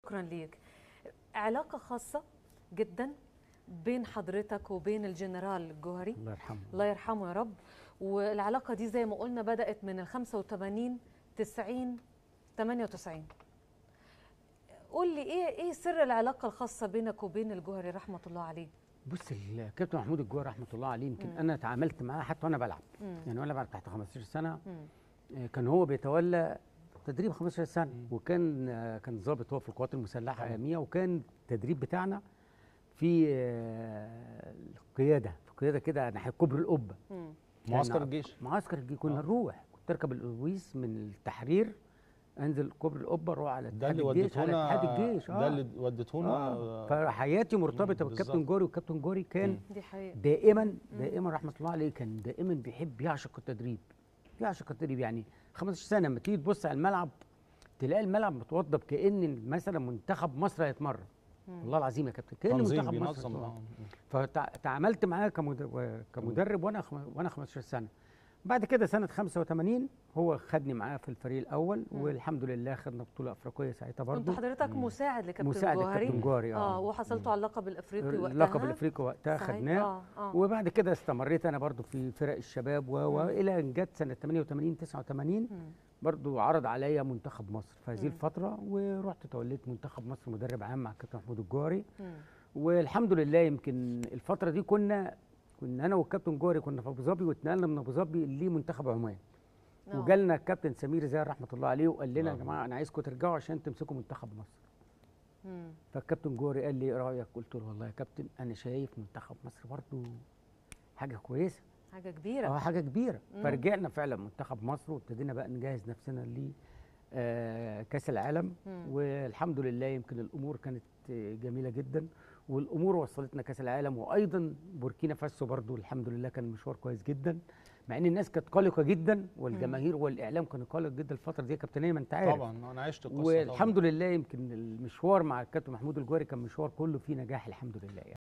شكرا ليك علاقة خاصة جدا بين حضرتك وبين الجنرال الجوهري الله يرحمه الله يرحمه يا رب والعلاقة دي زي ما قلنا بدأت من ال 85 90 98 قول لي ايه ايه سر العلاقة الخاصة بينك وبين الجوهري رحمة الله عليه بص الكابتن محمود الجوهري رحمه الله عليه يمكن مم. انا اتعاملت معاه حتى وانا بلعب مم. يعني وانا بلعب تحت 15 سنه مم. آه، كان هو بيتولى تدريب 15 سنه مم. وكان آه، كان ضابط هو في القوات المسلحه طبعا. اياميها وكان التدريب بتاعنا في آه، القياده في القياده كده ناحيه كوبري القبه مم. معسكر كان الجيش معسكر الجيش كنا آه. نروح كنت اركب الاتوبيس من التحرير انزل كوبري القبه اروح على ده اتحاد اللي الجيش على وديتونا اتحاد الجيش ده اللي وديتونا آه. فحياتي مرتبطه مم، بالكابتن بالظبط. جوري والكابتن جوري كان مم. دي حقيقة دائما دائما رحمه الله عليه كان دائما بيحب يعشق التدريب يعشق التدريب يعني 15 سنه لما تيجي تبص على الملعب تلاقي الملعب متوضب كان مثلا منتخب مصر هيتمرن مم. والله العظيم يا كابتن كان تنظيم منتخب مصر بينظم هيتمرن. آه. فتعاملت معاه كمد- و- كمدرب وانا خم- وانا 15 سنه بعد كده سنه 85 هو خدني معاه في الفريق الاول مم. والحمد لله خدنا بطوله افريقيه ساعتها كنت برضه حضرتك مم. مساعد لكابتن مساعد جوهري الكابتن جوهري اه اه وحصلتوا على اللقب الافريقي وقتها اللقب الافريقي وقتها صحيح؟ خدناه اه اه وبعد كده استمريت انا برضو في فرق الشباب و... مم. والى ان جت سنه 88 89 مم. برضو عرض عليا منتخب مصر في هذه مم. الفتره ورحت توليت منتخب مصر مدرب عام مع الكابتن محمود الجوهري مم. والحمد لله يمكن الفتره دي كنا كنا انا والكابتن جوهري كنا في ابو ظبي واتنقلنا من ابو ظبي لمنتخب عمان آه. وجالنا الكابتن سمير زاهر رحمه الله عليه وقال لنا يا آه. جماعه انا عايزكم ترجعوا عشان تمسكوا منتخب مصر مم. فالكابتن جوهري قال لي ايه رايك قلت له والله يا كابتن انا شايف منتخب مصر برضو حاجه كويسه حاجة كبيرة اه حاجه كبيره مم. فرجعنا فعلا منتخب مصر وابتدينا بقى نجهز نفسنا ل آه، كاس العالم مم. والحمد لله يمكن الامور كانت آه، جميله جدا والامور وصلتنا كاس العالم وايضا بوركينا فاسو برضو الحمد لله كان مشوار كويس جدا مع ان الناس كانت قلقه جدا والجماهير والاعلام كان قلق جدا الفتره دي يا كابتن ما انت عارف طبعا انا عشت القصه والحمد لله يمكن المشوار مع الكابتن محمود الجوهري كان مشوار كله فيه نجاح الحمد لله يعني